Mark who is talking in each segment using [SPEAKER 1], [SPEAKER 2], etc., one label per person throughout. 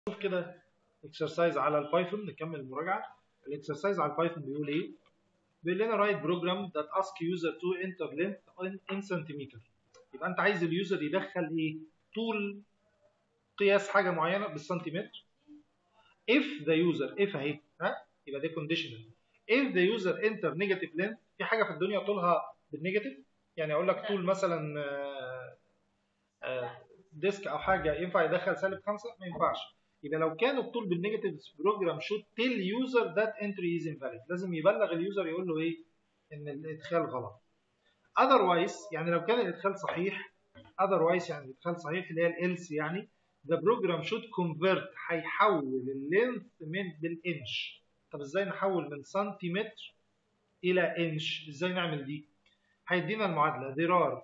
[SPEAKER 1] نشوف كده اكسرسايز على البايثون نكمل المراجعه الاكسرسايز على البايثون بيقول ايه بيقول لنا رايت بروجرام ذات اسك يوزر تو انتر لينث ان سنتيمتر يبقى انت عايز اليوزر يدخل ايه طول قياس حاجه معينه بالسنتيمتر if the user if اهي ها يبقى ده conditional if the user enter negative length في حاجه في الدنيا طولها بالنيجاتيف يعني اقول لك طول مثلا آه، آه، ديسك او حاجه ينفع يدخل سالب خمسه ما ينفعش يبقى لو كان الطول بالنيجاتيف بروجرام should tell user that entry is invalid لازم يبلغ اليوزر يقول له ايه ان الادخال غلط otherwise يعني لو كان الادخال صحيح otherwise يعني الادخال صحيح اللي هي الالس يعني the program should convert هيحول اللينث من بالانش طب ازاي نحول من سنتيمتر الى انش ازاي نعمل دي هيدينا المعادله there are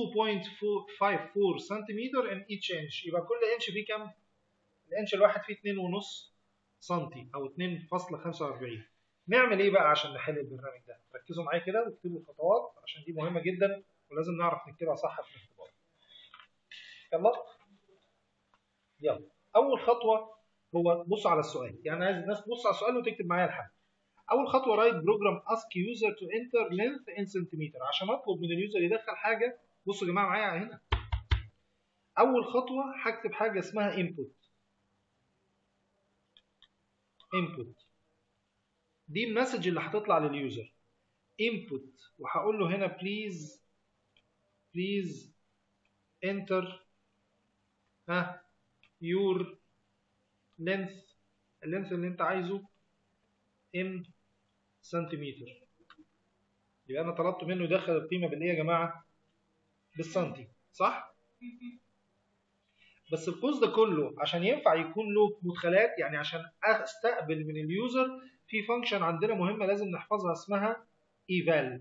[SPEAKER 1] 2.54 سنتيمتر in each inch يبقى كل انش فيه كام الانش الواحد فيه 2.5 سنتي او 2.45 نعمل ايه بقى عشان نحل البرنامج ده ركزوا معايا كده واكتبوا الخطوات عشان دي مهمه جدا ولازم نعرف نكتبها صح في الاختبار يلا يلا اول خطوه هو بص على السؤال يعني عايز الناس تبص على السؤال وتكتب معايا الحل اول خطوه رايت بروجرام اسك يوزر تو انتر لينث ان سنتيمتر عشان اطلب من اليوزر يدخل حاجه بصوا يا جماعه معايا هنا اول خطوه هكتب حاجه اسمها input input دي المسج اللي هتطلع لليوزر input وهقول له هنا please please enter ها your length اللينث اللي انت عايزه in سنتيمتر يبقى انا طلبت منه يدخل القيمه بالايه يا جماعه بالسنتي صح بس القوس ده كله عشان ينفع يكون له مدخلات يعني عشان استقبل من اليوزر في فانكشن عندنا مهمه لازم نحفظها اسمها eval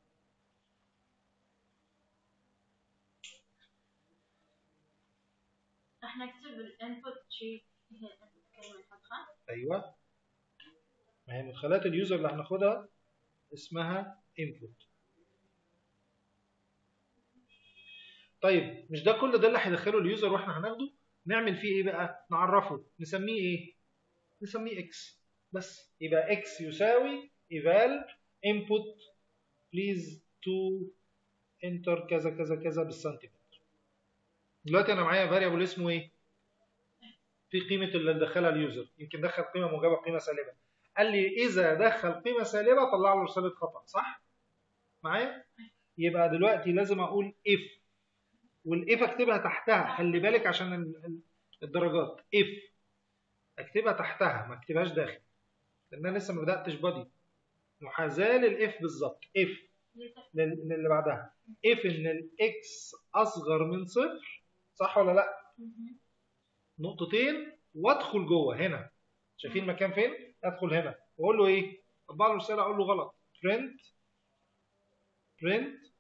[SPEAKER 2] راح نكتب الانبوت شيء هي كلمة نحطها
[SPEAKER 1] ايوه ما هي مدخلات اليوزر اللي هناخدها اسمها input طيب مش ده كل ده اللي هيدخله اليوزر واحنا هناخده نعمل فيه ايه بقى نعرفه نسميه ايه نسميه x بس يبقى x يساوي eval input please to enter كذا كذا كذا بالسنتيمتر دلوقتي انا معايا فاريبل اسمه ايه في قيمه اللي دخلها اليوزر يمكن دخل قيمه موجبه قيمه سالبه قال لي اذا دخل قيمه سالبه طلع له رساله خطا صح معايا يبقى دلوقتي لازم اقول if والاف اكتبها تحتها خلي بالك عشان ال- ال- الدرجات if اكتبها تحتها ما اكتبهاش داخل لان انا لسه ما بداتش بادي محاذاه للاف بالظبط if لل- للي بعدها if ان الاكس اصغر من صفر صح ولا لا نقطتين وادخل جوه هنا شايفين المكان فين ادخل هنا واقول له ايه اطبع له رساله اقول له غلط print print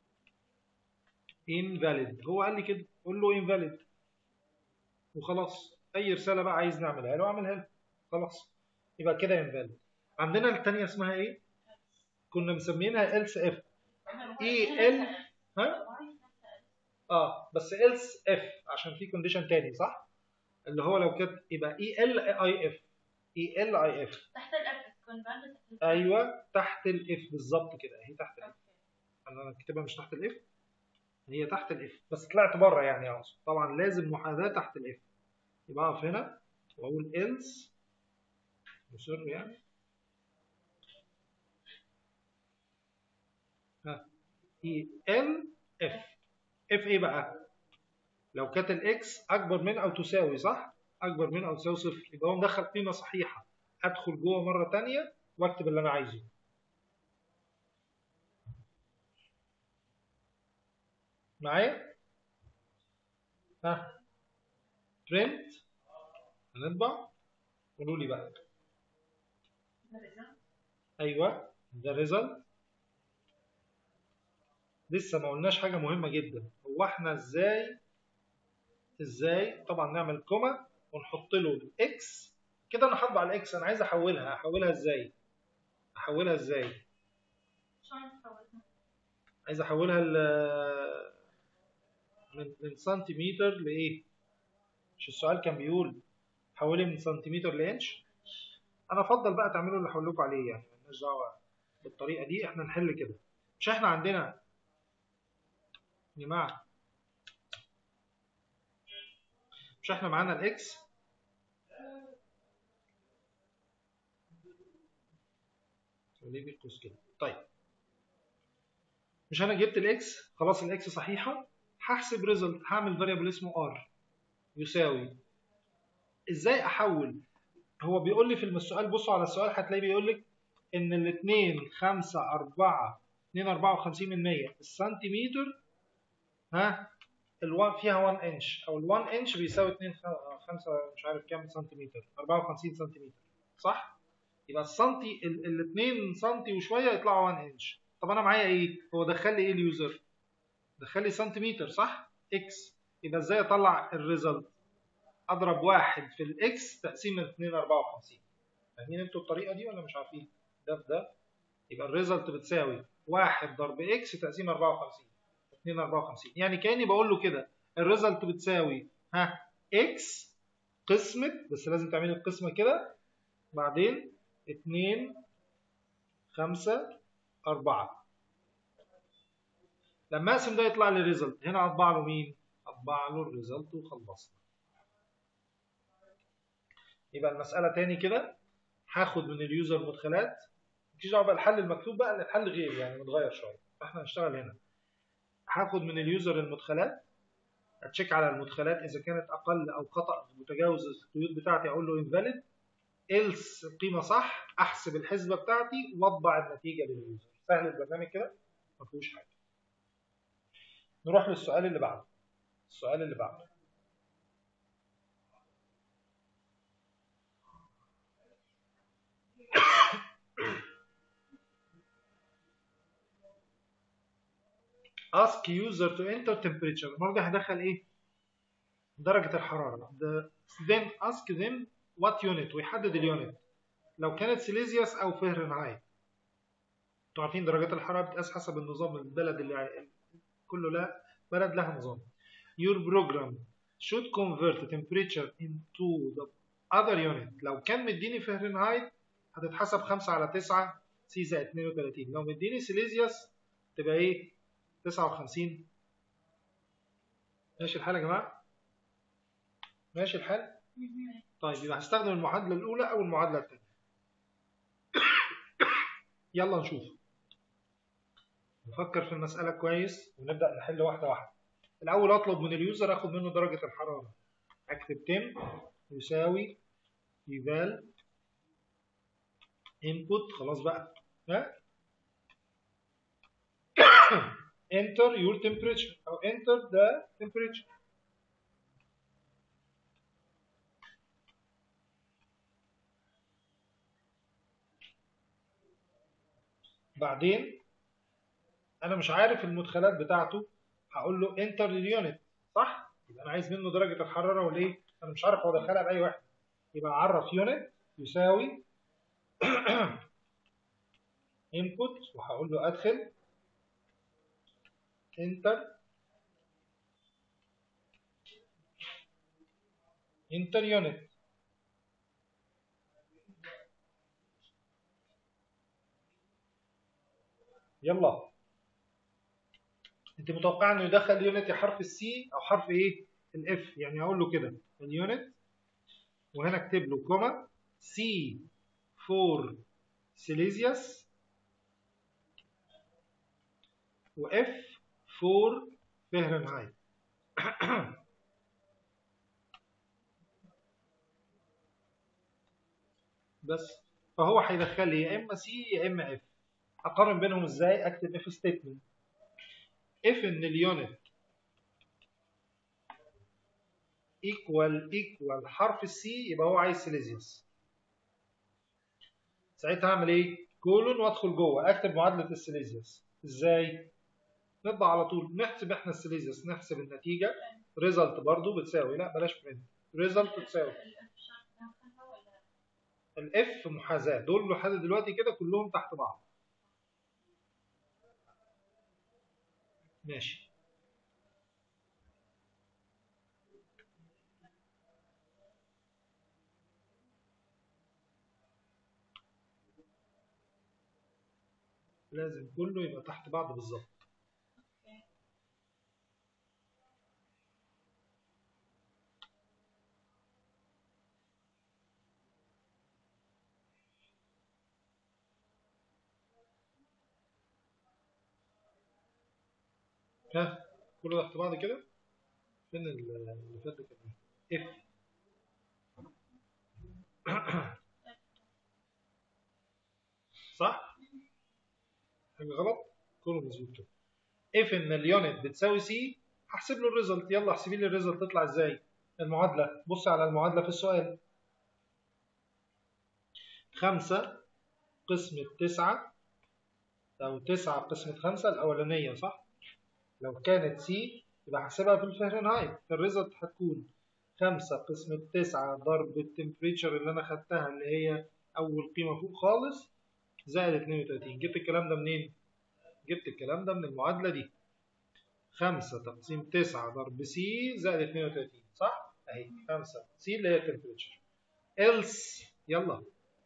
[SPEAKER 1] invalid هو قال لي كده قول له invalid وخلاص اي رساله بقى عايز نعملها له اعملها له خلاص يبقى كده invalid عندنا الثانيه اسمها ايه كنا مسمينها else if اي ال ها اه بس else if عشان في كونديشن تاني صح اللي هو لو كانت يبقى اي ال اي اف اي ال اي اف
[SPEAKER 2] تحت الأف تكون بعد تحت الأف.
[SPEAKER 1] ايوه تحت الاف بالظبط كده اهي تحت الاف انا كاتبها مش تحت الاف هي تحت الاف بس طلعت بره يعني اقصد طبعا لازم محاذاه تحت الاف يبقى اقف هنا واقول else مصر يعني ها اي ال اف اف ايه بقى لو كانت الاكس اكبر من او تساوي صح اكبر من او تساوي صفر يبقى هو مدخل قيمه صحيحه ادخل جوه مره تانية واكتب اللي انا عايزه معايا ها print هنطبع قولوا لي بقى ايوه the result لسه ما قلناش حاجه مهمه جدا هو احنا ازاي ازاي طبعا نعمل كوما ونحط له الاكس كده انا هطبع الاكس انا عايز احولها احولها ازاي احولها ازاي
[SPEAKER 2] شلون تحولها؟
[SPEAKER 1] عايز احولها ل من من سنتيمتر لايه مش السؤال كان بيقول حولي من سنتيمتر لانش انا افضل بقى تعملوا اللي هقول لكم عليه يعني مالناش دعوه بالطريقه دي احنا نحل كده مش احنا عندنا يا جماعه مش احنا معانا الاكس ليه بيقوس كده طيب مش انا جبت الاكس خلاص الاكس صحيحه هحسب ريزلت هعمل فاريبل اسمه ار يساوي ازاي احول هو بيقول لي في السؤال بصوا على السؤال هتلاقيه بيقول لك ان الاثنين 5 4 2 54 من 100 السنتيمتر ها ال1 فيها 1 انش او ال1 انش بيساوي 2 5 مش عارف كام سنتيمتر 54 سنتيمتر صح يبقى السنتي الاثنين سنتي وشويه يطلعوا 1 انش طب انا معايا ايه هو دخل لي ايه اليوزر دخل لي سنتيمتر صح اكس يبقى ازاي اطلع الريزلت اضرب واحد في الاكس تقسيم 2 54 فاهمين انتوا الطريقه دي ولا مش عارفين ده في ده يبقى الريزلت بتساوي واحد ضرب اكس تقسيم 54 2 54 يعني كاني بقول له كده الريزلت بتساوي ها اكس قسمة بس لازم تعملي القسمة كده بعدين 2 5 4 لما اقسم ده يطلع لي ريزلت هنا اطبع له مين؟ اطبع له الريزلت وخلصنا يبقى المسألة تاني كده هاخد من اليوزر مدخلات مفيش دعوه بقى الحل المكتوب بقى الحل غير يعني متغير شويه فاحنا هنشتغل هنا هاخد من اليوزر المدخلات اتشيك على المدخلات اذا كانت اقل او خطا متجاوز القيود بتاعتي اقول له invalid else القيمه صح احسب الحسبه بتاعتي واطبع النتيجه لليوزر سهل البرنامج كده ما فيهوش حاجه نروح للسؤال اللي بعده السؤال اللي بعده ask user to enter temperature برضه هدخل ايه درجة الحرارة the, then ask them what unit ويحدد اليونت لو كانت سيليزيوس او فهرنهايت انتوا عارفين درجات الحرارة بتقاس حسب النظام البلد اللي كله لا بلد لها نظام your program should convert temperature into the other unit لو كان مديني فهرنهايت هتتحسب 5 على 9 سي زائد 32 لو مديني سيليزيوس تبقى ايه 59 ماشي الحال يا جماعة ماشي الحال طيب يبقى هستخدم المعادلة الأولى أو المعادلة الثانية يلا نشوف نفكر في المسألة كويس ونبدأ نحل واحدة واحدة الأول أطلب من اليوزر أخد منه درجة الحرارة أكتب تم يساوي eval input خلاص بقى ها enter your temperature أو enter the temperature بعدين أنا مش عارف المدخلات بتاعته هقول له enter اليونت صح؟ يبقى أنا عايز منه درجة الحرارة وليه؟ أنا مش عارف هو دخلها بأي واحد يبقى أعرف يونت يساوي input وهقول له أدخل enter enter unit يلا انت متوقع انه يدخل يونت حرف السي او حرف ايه الاف يعني هقول له كده اليونت وهنا اكتب له كوما سي فور سيليزيوس واف فور فهرنهايت بس فهو هيدخل لي يا اما سي يا اما اف اقارن بينهم ازاي اكتب اف ستيتمنت اف ان اليونت ايكوال ايكوال حرف السي يبقى هو عايز سيليزيوس ساعتها اعمل ايه كولون وادخل جوه اكتب معادله السيليزيوس ازاي نطبع على طول نحسب احنا السيليزيوس نحسب النتيجه ريزلت برضو بتساوي لا بلاش برنت ريزلت بتساوي الاف محاذاه دول لحد دلوقتي كده كلهم تحت بعض ماشي لازم كله يبقى تحت بعض بالظبط ها كله تحت بعض كده فين ال- اللي فات ده كان اف صح حاجه غلط كله مظبوط كده اف ان اليونت بتساوي سي هحسب له الريزلت يلا احسبي لي الريزلت تطلع ازاي المعادله بص على المعادله في السؤال خمسة قسمة تسعة أو تسعة قسمة خمسة الأولانية صح؟ لو كانت سي يبقى هحسبها في الفahrenheit الريزلت هتكون خمسة قسمة تسعة ضرب التمبريتشر اللي أنا خدتها اللي هي أول قيمة فوق خالص زائد 32 جبت الكلام ده منين؟ جبت الكلام ده من المعادلة دي خمسة تقسيم تسعة ضرب سي زائد 32 صح؟ أهي خمسة سي اللي هي التمبريتشر else يلا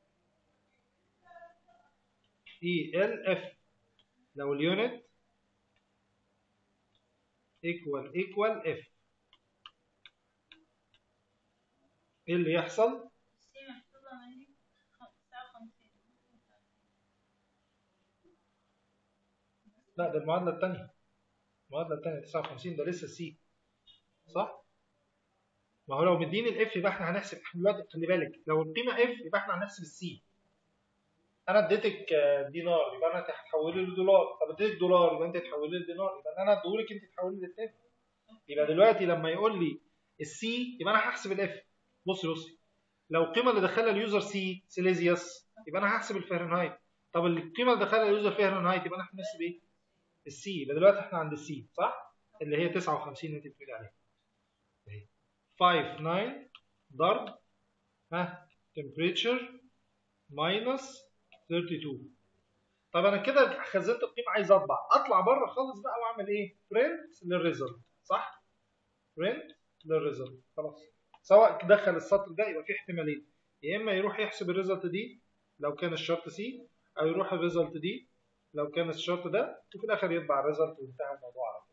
[SPEAKER 1] اي ال اف لو اليونت equal equal f ايه اللي يحصل؟
[SPEAKER 2] سي محفوظة عندي تسعة وخمسين
[SPEAKER 1] لا ده المعادلة التانية المعادلة التانية 59 ده لسه سي صح؟ ما هو لو مديني الاف يبقى احنا هنحسب احنا دلوقتي خلي بالك لو القيمة اف يبقى احنا هنحسب السي انا اديتك آه، دينار يبقى انا هتحولي له دولار طب اديتك دولار يبقى انت تحولي لي دينار يبقى انا اديهولك انت تحولي لي التاني يبقى دلوقتي لما يقول لي السي يبقى انا هحسب الاف بص بص لو القيمه اللي دخلها اليوزر سي سيليزيوس يبقى انا هحسب الفahrenheit طب القيمه اللي دخلها اليوزر فahrenheit يبقى انا هنحسب ايه السي يبقى دلوقتي احنا عند السي صح اللي هي 59 اللي انت بتقولي عليها اهي 5 9 ضرب ها temperature minus 32 طب انا كده خزنت القيمه عايز اطبع اطلع بره خالص بقى واعمل ايه print للريزلت صح print للريزلت خلاص سواء دخل السطر ده يبقى في احتمالين يا اما يروح يحسب الريزلت دي لو كان الشرط سي او يروح الريزلت دي لو كان الشرط ده وفي الاخر يطبع الريزلت وانتهى الموضوع على كده